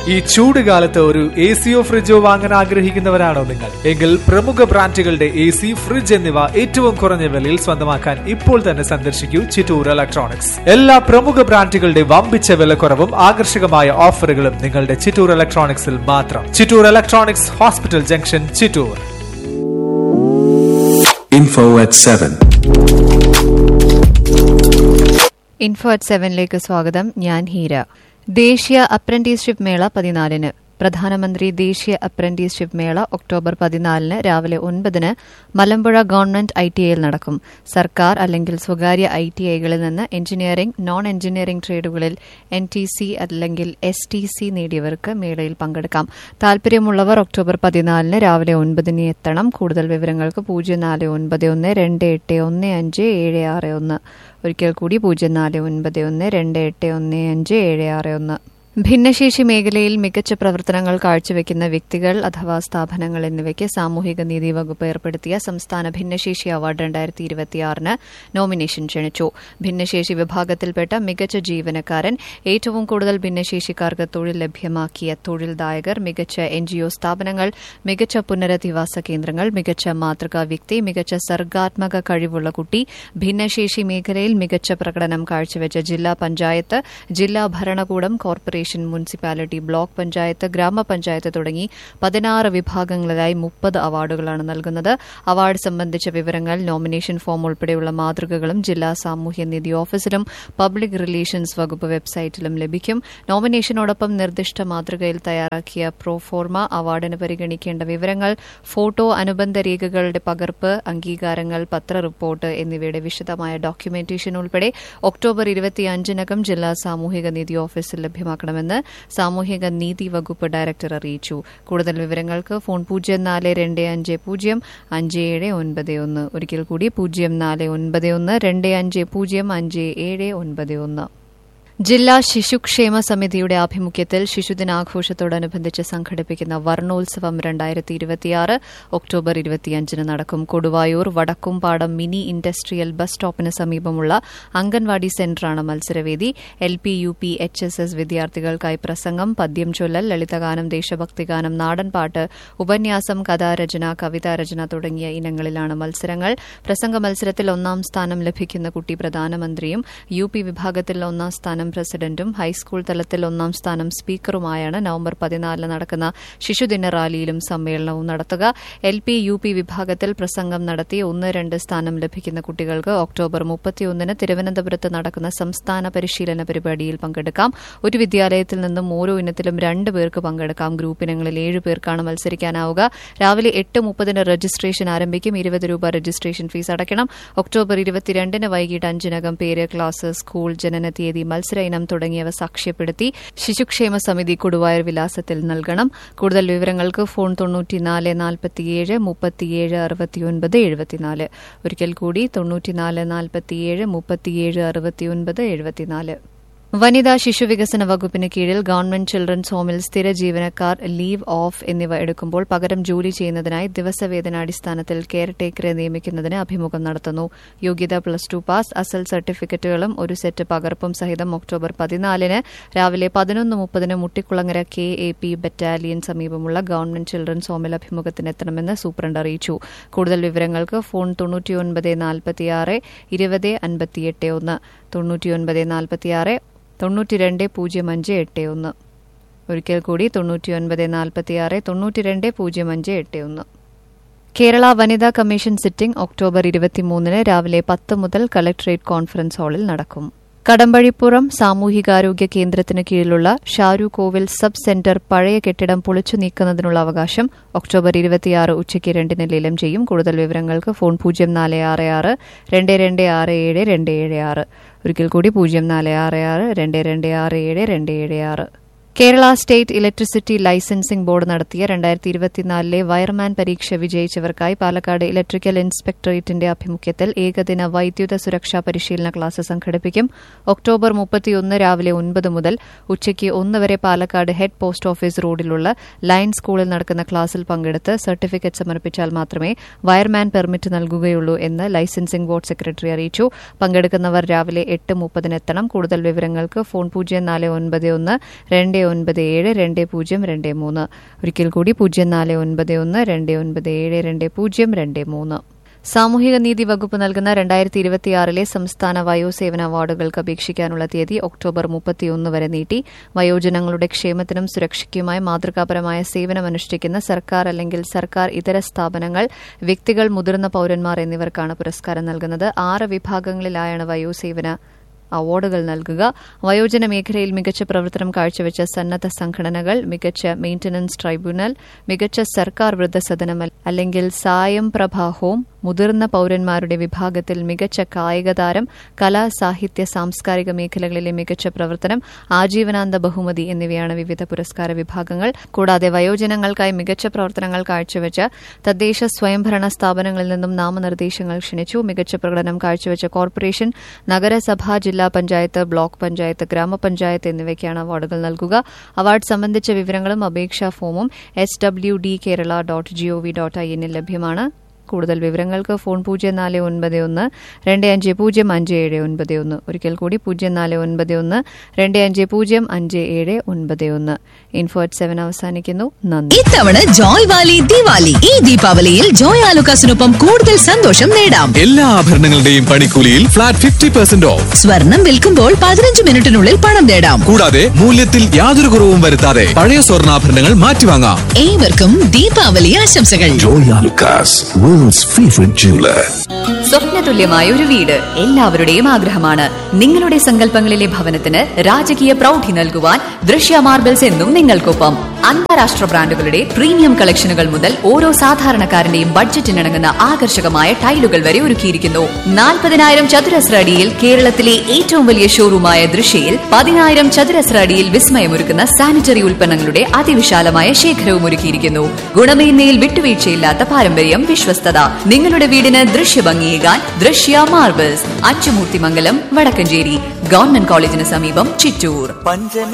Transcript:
ഈ ചൂട് കാലത്ത് ഒരു എ സിയോ ഫ്രിഡ്ജോ വാങ്ങാൻ ആഗ്രഹിക്കുന്നവരാണോ നിങ്ങൾ എങ്കിൽ പ്രമുഖ ബ്രാൻഡുകളുടെ എ സി ഫ്രിഡ്ജ് എന്നിവ ഏറ്റവും കുറഞ്ഞ വിലയിൽ സ്വന്തമാക്കാൻ ഇപ്പോൾ തന്നെ സന്ദർശിക്കൂ ചിറ്റൂർ ഇലക്ട്രോണിക്സ് എല്ലാ പ്രമുഖ ബ്രാൻഡുകളുടെ വമ്പിച്ച വിലക്കുറവും ആകർഷകമായ ഓഫറുകളും നിങ്ങളുടെ ചിറ്റൂർ ഇലക്ട്രോണിക്സിൽ മാത്രം Chittoor electronics hospital junction Chittoor Info at 7. Info at സെവനിലേക്ക് സ്വാഗതം ഞാൻ ഹീര ദേശീയ അപ്രന്റീസ്ഷിപ്പ് മേള പതിനാലിന് പ്രധാനമന്ത്രി ദേശീയ അപ്രന്റീസ്ഷിപ്പ് മേള ഒക്ടോബർ പതിനാലിന് രാവിലെ ഒൻപതിന് മലമ്പുഴ ഗവൺമെന്റ് ഐ ടി ഐയിൽ നടക്കും സർക്കാർ അല്ലെങ്കിൽ സ്വകാര്യ ഐ ടി ഐകളിൽ നിന്ന് എഞ്ചിനീയറിംഗ് നോൺ എഞ്ചിനീയറിംഗ് ട്രേഡുകളിൽ എൻ ടി സി അല്ലെങ്കിൽ എസ് ടി സി നേടിയവർക്ക് മേളയിൽ പങ്കെടുക്കാം താൽപര്യമുള്ളവർ ഒക്ടോബർ പതിനാലിന് രാവിലെ ഒൻപതിന് എത്തണം കൂടുതൽ വിവരങ്ങൾക്ക് പൂജ്യം നാല് ഒൻപത് ഒന്ന് രണ്ട് എട്ട് ഒന്ന് അഞ്ച് ഏഴ് ആറ് ഒന്ന് ഒരിക്കൽ കൂടി പൂജ്യം നാല് ഒൻപത് ഒന്ന് രണ്ട് എട്ട് ഒന്ന് അഞ്ച് ഏഴ് ആറ് ഒന്ന് ഭിന്നശേഷി മേഖലയിൽ മികച്ച പ്രവർത്തനങ്ങൾ കാഴ്ചവെക്കുന്ന വ്യക്തികൾ അഥവാ സ്ഥാപനങ്ങൾ എന്നിവയ്ക്ക് സാമൂഹിക നീതി വകുപ്പ് ഏർപ്പെടുത്തിയ സംസ്ഥാന ഭിന്നശേഷി അവാർഡ് രണ്ടായിരത്തി ഇരുപത്തിയാറിന് നോമിനേഷൻ ക്ഷണിച്ചു ഭിന്നശേഷി വിഭാഗത്തിൽപ്പെട്ട മികച്ച ജീവനക്കാരൻ ഏറ്റവും കൂടുതൽ ഭിന്നശേഷിക്കാർക്ക് തൊഴിൽ ലഭ്യമാക്കിയ തൊഴിൽദായകർ മികച്ച എൻജിഒ സ്ഥാപനങ്ങൾ മികച്ച പുനരധിവാസ കേന്ദ്രങ്ങൾ മികച്ച മാതൃകാ വ്യക്തി മികച്ച സർഗാത്മക കഴിവുള്ള കുട്ടി ഭിന്നശേഷി മേഖലയിൽ മികച്ച പ്രകടനം കാഴ്ചവെച്ച ജില്ലാ പഞ്ചായത്ത് ജില്ലാ ഭരണകൂടം കോർപ്പറേഷൻ മുനിസിപ്പാലിറ്റി ബ്ലോക്ക് പഞ്ചായത്ത് ഗ്രാമപഞ്ചായത്ത് തുടങ്ങി പതിനാറ് വിഭാഗങ്ങളിലായി മുപ്പത് അവാർഡുകളാണ് നൽകുന്നത് അവാർഡ് സംബന്ധിച്ച വിവരങ്ങൾ നോമിനേഷൻ ഫോം ഉൾപ്പെടെയുള്ള മാതൃകകളും ജില്ലാ സാമൂഹ്യനീതി ഓഫീസിലും പബ്ലിക് റിലേഷൻസ് വകുപ്പ് വെബ്സൈറ്റിലും ലഭിക്കും നോമിനേഷനോടൊപ്പം നിർദ്ദിഷ്ട മാതൃകയിൽ തയ്യാറാക്കിയ പ്രോഫോർമ അവാർഡിന് പരിഗണിക്കേണ്ട വിവരങ്ങൾ ഫോട്ടോ അനുബന്ധ രേഖകളുടെ പകർപ്പ് അംഗീകാരങ്ങൾ പത്ര റിപ്പോർട്ട് എന്നിവയുടെ വിശദമായ ഡോക്യുമെന്റേഷൻ ഉൾപ്പെടെ ഒക്ടോബർ ഇരുപത്തിയഞ്ചിനകം ജില്ലാ സാമൂഹിക നീതി ഓഫീസിൽ ലഭ്യമാക്കണമെന്ന് സാമൂഹിക നീതി വകുപ്പ് ഡയറക്ടർ അറിയിച്ചു കൂടുതൽ വിവരങ്ങൾക്ക് ഫോൺ പൂജ്യം നാല് രണ്ട് അഞ്ച് പൂജ്യം അഞ്ച് ഏഴ് ഒൻപത് ഒന്ന് ഒരിക്കൽ കൂടി പൂജ്യം നാല് ഒൻപത് ഒന്ന് രണ്ട് അഞ്ച് പൂജ്യം അഞ്ച് ഏഴ് ഒൻപത് ഒന്ന് ജില്ലാ ശിശുക്ഷേമ സമിതിയുടെ ആഭിമുഖ്യത്തിൽ ശിശുദിനാഘോഷത്തോടനുബന്ധിച്ച് സംഘടിപ്പിക്കുന്ന വർണ്ണോത്സവം രണ്ടായിരത്തി ഇരുപത്തിയാറ് ഒക്ടോബർ ഇരുപത്തിയഞ്ചിന് നടക്കും Koduvayur Vadakkumpadam mini industrial bus സ്റ്റോപ്പിന് സമീപമുള്ള അംഗൻവാടി സെന്ററാണ് മത്സരവേദി L P U P H S S വിദ്യാർത്ഥികൾക്കായി പ്രസംഗം പദ്യം ചൊല്ലൽ ലളിതഗാനം ദേശഭക്തിഗാനം നാടൻപാട്ട് ഉപന്യാസം കഥാരചന കവിതാരചന തുടങ്ങിയ ഇനങ്ങളിലാണ് മത്സരങ്ങൾ പ്രസംഗ മത്സരത്തിൽ ഒന്നാം സ്ഥാനം ലഭിക്കുന്ന കുട്ടി പ്രധാനമന്ത്രിയും യു പി വിഭാഗത്തിൽ ഒന്നാം സ്ഥാനം പ്രസിഡന്റും ഹൈസ്കൂൾ തലത്തിൽ ഒന്നാം സ്ഥാനം സ്പീക്കറുമായാണ് നവംബർ പതിനാലിന് നടക്കുന്ന ശിശുദിന റാലിയിലും സമ്മേളനവും നടത്തുക എൽ പി യു പി വിഭാഗത്തിൽ പ്രസംഗം നടത്തി ഒന്ന് രണ്ട് സ്ഥാനം ലഭിക്കുന്ന കുട്ടികൾക്ക് ഒക്ടോബർ മുപ്പത്തിയൊന്നിന് തിരുവനന്തപുരത്ത് നടക്കുന്ന സംസ്ഥാന പരിശീലന പരിപാടിയിൽ പങ്കെടുക്കാം ഒരു വിദ്യാലയത്തിൽ നിന്നും ഓരോ ഇനത്തിലും രണ്ട് പേർക്ക് പങ്കെടുക്കാം ഗ്രൂപ്പ് ഇനങ്ങളിൽ ഏഴ് പേർക്കാണ് മത്സരിക്കാനാവുക രാവിലെ എട്ട് മുപ്പതിന് രജിസ്ട്രേഷൻ ആരംഭിക്കും ഇരുപത് രൂപ രജിസ്ട്രേഷൻ ഫീസ് അടയ്ക്കണം ഒക്ടോബർ ഇരുപത്തിരണ്ടിന് വൈകിട്ട് അഞ്ചിനകം പേര് ക്ലാസ് സ്കൂൾ ജനന തീയതി മത്സര ഇനം തുടങ്ങിയവ സാക്ഷ്യപ്പെടുത്തി ശിശുക്ഷേമ സമിതി കൊടുവായൂർ വിലാസത്തിൽ നൽകണം കൂടുതൽ വിവരങ്ങൾക്ക് ഫോൺ തൊണ്ണൂറ്റിനാല് നാൽപ്പത്തിയേഴ് മുപ്പത്തിയേഴ് അറുപത്തിയൊൻപത് എഴുപത്തിനാല് ഒരിക്കൽ കൂടി തൊണ്ണൂറ്റിനാല് നാൽപ്പത്തിയേഴ് മുപ്പത്തിയേഴ് അറുപത്തിയൊൻപത് എഴുപത്തിനാല് വനിതാ ശിശുവികസന വകുപ്പിന് കീഴിൽ ഗവൺമെന്റ് ചിൽഡ്രൻസ് ഹോമിൽ സ്ഥിര ജീവനക്കാർ ലീവ് ഓഫ് എന്നിവ എടുക്കുമ്പോൾ പകരം ജോലി ചെയ്യുന്നതിനായി ദിവസവേതനാടിസ്ഥാനത്തിൽ കെയർ ടേക്കറെ നിയമിക്കുന്നതിന് അഭിമുഖം നടത്തുന്നു യോഗ്യത പ്ലസ് ടു പാസ് അസൽ സർട്ടിഫിക്കറ്റുകളും ഒരു സെറ്റ് പകർപ്പും സഹിതം ഒക്ടോബർ പതിനാലിന് രാവിലെ പതിനൊന്ന് മുപ്പതിന് Muttikulangara K A P battalion സമീപമുള്ള ഗവൺമെന്റ് ചിൽഡ്രൻസ് ഹോമിൽ അഭിമുഖത്തിനെത്തണമെന്ന് സൂപ്രണ്ട് അറിയിച്ചു കൂടുതൽ വിവരങ്ങൾക്ക് ഫോൺ തൊണ്ണൂറ്റിയൊൻപത് നാൽപ്പത്തിയാറ് ഇരുപത് അൻപത്തിയെട്ട് ഒന്ന് തൊണ്ണൂറ്റിയൊൻപത് നാൽപ്പത്തിയാറ് തൊണ്ണൂറ്റിരണ്ട് പൂജ്യം അഞ്ച് എട്ട് ഒന്ന് ഒരിക്കൽ കൂടി തൊണ്ണൂറ്റിയൊൻപത് നാൽപ്പത്തിയാറ് തൊണ്ണൂറ്റിരണ്ട് പൂജ്യം അഞ്ച് എട്ട് ഒന്ന് കേരള വനിതാ കമ്മീഷൻ സിറ്റിംഗ് ഒക്ടോബർ ഇരുപത്തിമൂന്നിന് രാവിലെ പത്ത് മുതൽ കലക്ടറേറ്റ് കോൺഫറൻസ് ഹാളിൽ നടക്കും കടമ്പഴിപ്പുറം സാമൂഹികാരോഗ്യ കേന്ദ്രത്തിന് കീഴിലുള്ള ഷാരു കോവിൽ സബ് സെന്റർ പഴയ കെട്ടിടം പൊളിച്ചു നീക്കുന്നതിനുള്ള അവകാശം ഒക്ടോബർ ഇരുപത്തിയാറ് ഉച്ചയ്ക്ക് രണ്ടിന് ലേലം ചെയ്യും കൂടുതൽ വിവരങ്ങൾക്ക് ഫോൺ പൂജ്യം നാല് ആറ് ആറ് രണ്ട് രണ്ട് ആറ് ഏഴ് രണ്ട് ഏഴ് ആറ് ഒരിക്കൽ കൂടി പൂജ്യം നാല് ആറ് ആറ് രണ്ട് രണ്ട് ആറ് ഏഴ് രണ്ട് ഏഴ് ആറ് Kerala state electricity licensing board നടത്തിയ രണ്ടായിരത്തി ഇരുപത്തിനാലിലെ വയർമാൻ പരീക്ഷ വിജയിച്ചവർക്കായി പാലക്കാട് ഇലക്ട്രിക്കൽ ഇൻസ്പെക്ടറേറ്റിന്റെ ആഭിമുഖ്യത്തിൽ ഏകദിന വൈദ്യുത സുരക്ഷാ പരിശീലന ക്ലാസ് സംഘടിപ്പിക്കും ഒക്ടോബർ മുപ്പത്തിയൊന്ന് രാവിലെ ഒൻപത് മുതൽ ഉച്ചയ്ക്ക് ഒന്ന് വരെ പാലക്കാട് ഹെഡ് പോസ്റ്റ് ഓഫീസ് റോഡിലുള്ള ലയൺ സ്കൂളിൽ നടക്കുന്ന ക്ലാസിൽ പങ്കെടുത്ത് സർട്ടിഫിക്കറ്റ് സമർപ്പിച്ചാൽ മാത്രമേ വയർമാൻ പെർമിറ്റ് നൽകുകയുള്ളൂ എന്ന് ലൈസൻസിംഗ് ബോർഡ് സെക്രട്ടറി അറിയിച്ചു പങ്കെടുക്കുന്നവർ രാവിലെ എട്ട് മുപ്പതിന് എത്തണം കൂടുതൽ വിവരങ്ങൾക്ക് ഫോൺ പൂജ്യം നാല് ഒൻപത് ഒന്ന് രണ്ട് ഒൻപത് ഏഴ് രണ്ട് പൂജ്യം രണ്ട് മൂന്ന് ഒരിക്കൽ കൂടി പൂജ്യം നാല് ഒൻപത് ഒന്ന് രണ്ട് ഒൻപത് ഏഴ് രണ്ട് പൂജ്യം രണ്ട് മൂന്ന് സാമൂഹിക നീതി വകുപ്പ് നൽകുന്ന രണ്ടായിരത്തി ഇരുപത്തിയാറിലെ സംസ്ഥാന വയോസേവന അവാർഡുകൾക്ക് അപേക്ഷിക്കാനുള്ള തീയതി ഒക്ടോബർ മുപ്പത്തിയൊന്ന് വരെ നീട്ടി വയോജനങ്ങളുടെ ക്ഷേമത്തിനും സുരക്ഷയ്ക്കുമായി മാതൃകാപരമായ സേവനമനുഷ്ഠിക്കുന്ന സർക്കാർ അല്ലെങ്കിൽ സർക്കാർ ഇതര സ്ഥാപനങ്ങൾ വ്യക്തികൾ മുതിർന്ന പൌരന്മാർ എന്നിവർക്കാണ് പുരസ്കാരം നൽകുന്നത് ആറ് വിഭാഗങ്ങളിലായാണ് വയോസേവന അവാർഡുകൾ നൽകുക വയോജന മേഖലയിൽ മികച്ച പ്രവർത്തനം കാഴ്ചവെച്ച സന്നദ്ധ സംഘടനകൾ മികച്ച മെയിന്റനൻസ് ട്രൈബ്യൂണൽ മികച്ച സർക്കാർ വൃദ്ധസദനം അല്ലെങ്കിൽ സായം പ്രഭ ഹോം മുതിർന്ന പൌരന്മാരുടെ വിഭാഗത്തിൽ മികച്ച കായിക താരം കലാ സാഹിത്യ സാംസ്കാരിക മേഖലകളിലെ മികച്ച പ്രവർത്തനം ആജീവനാന്ത ബഹുമതി എന്നിവയാണ് വിവിധ പുരസ്കാര വിഭാഗങ്ങൾ കൂടാതെ വയോജനങ്ങൾക്കായി മികച്ച പ്രവർത്തനങ്ങൾ കാഴ്ചവെച്ച തദ്ദേശ സ്വയംഭരണ സ്ഥാപനങ്ങളിൽ നിന്നും നാമനിർദ്ദേശങ്ങൾ ക്ഷണിച്ചു മികച്ച പ്രകടനം കാഴ്ചവെച്ച കോർപ്പറേഷൻ നഗരസഭ ജില്ലാ പഞ്ചായത്ത് ബ്ലോക്ക് പഞ്ചായത്ത് ഗ്രാമപഞ്ചായത്ത് എന്നിവയ്ക്കാണ് അവാർഡുകൾ നൽകുക അവാർഡ് സംബന്ധിച്ച വിവരങ്ങളും അപേക്ഷാ ഫോമും S W D Kerala dot gov dot I എന്നിൽ ലഭ്യമാണ് കൂടുതൽ വിവരങ്ങൾക്ക് ഫോൺ പൂജ്യം നാല് ഒൻപത് ഒന്ന് രണ്ട് അഞ്ച് പൂജ്യം അഞ്ച് ഏഴ് ഒൻപത് ഒന്ന് ഒരിക്കൽ കൂടി പൂജ്യം നാല് ഒൻപത് ഒന്ന് രണ്ട് അഞ്ച് പൂജ്യം അഞ്ച് ഏഴ് ഒൻപത് ഒന്ന് ഇൻഫോ അറ്റ് സെവൻ അവസാനിക്കുന്നു നന്ദി ഇത്തവണ ജോയ് വാലി ദിവാലി ഈ ദീപാവലിയിൽ ജോയ് ആലുക്കാസിനൊപ്പം കൂടുതൽ സന്തോഷം നേടാം എല്ലാ ആഭരണങ്ങളുടെയും പണിക്കൂലിയിൽ ഫ്ലാറ്റ് ഫിഫ്റ്റി പെർസെന്റ് ഓഫ് സ്വർണം വിൽക്കുമ്പോൾ പതിനഞ്ച് മിനിറ്റിനുള്ളിൽ പണം നേടാം കൂടാതെ മൂല്യത്തിൽ യാതൊരു കുറവും വരുത്താതെ പഴയ സ്വർണ്ണാഭരണങ്ങൾ മാറ്റിവാങ്ങാം ഏവർക്കും ദീപാവലി ആശംസകൾ Joy Alucas, world's favorite jeweler. സ്വപ്നതുല്യമായ ഒരു വീട് എല്ലാവരുടെയും ആഗ്രഹമാണ് നിങ്ങളുടെ സങ്കല്പങ്ങളിലെ ഭവനത്തിന് രാജകീയ പ്രൗഢി നൽകുവാൻ ദൃശ്യ മാർബിൾസ് എന്നും നിങ്ങൾക്കൊപ്പം അന്താരാഷ്ട്ര ബ്രാൻഡുകളുടെ പ്രീമിയം കളക്ഷനുകൾ മുതൽ ഓരോ സാധാരണക്കാരന്റെയും ബഡ്ജറ്റിനിണങ്ങുന്ന ആകർഷകമായ ടൈലുകൾ വരെ ഒരുക്കിയിരിക്കുന്നു നാൽപ്പതിനായിരം ചതുരശ്ര അടിയിൽ കേരളത്തിലെ ഏറ്റവും വലിയ ഷോറൂമായ ദൃശ്യയിൽ പതിനായിരം ചതുരശ്ര അടിയിൽ വിസ്മയമൊരുക്കുന്ന സാനിറ്ററി ഉൽപ്പന്നങ്ങളുടെ അതിവിശാലമായ ശേഖരവും ഒരുക്കിയിരിക്കുന്നു ഗുണമേന്മയിൽ വിട്ടുവീഴ്ചയില്ലാത്ത പാരമ്പര്യം വിശ്വസ്തത നിങ്ങളുടെ വീടിന് ദൃശ്യഭംഗിയേകാൻ ദൃശ്യ മാർബിൾസ് അച്ചുമൂർത്തിമംഗലം വടക്കഞ്ചേരി ഗവൺമെന്റ് കോളേജിന് സമീപം ചിറ്റൂർ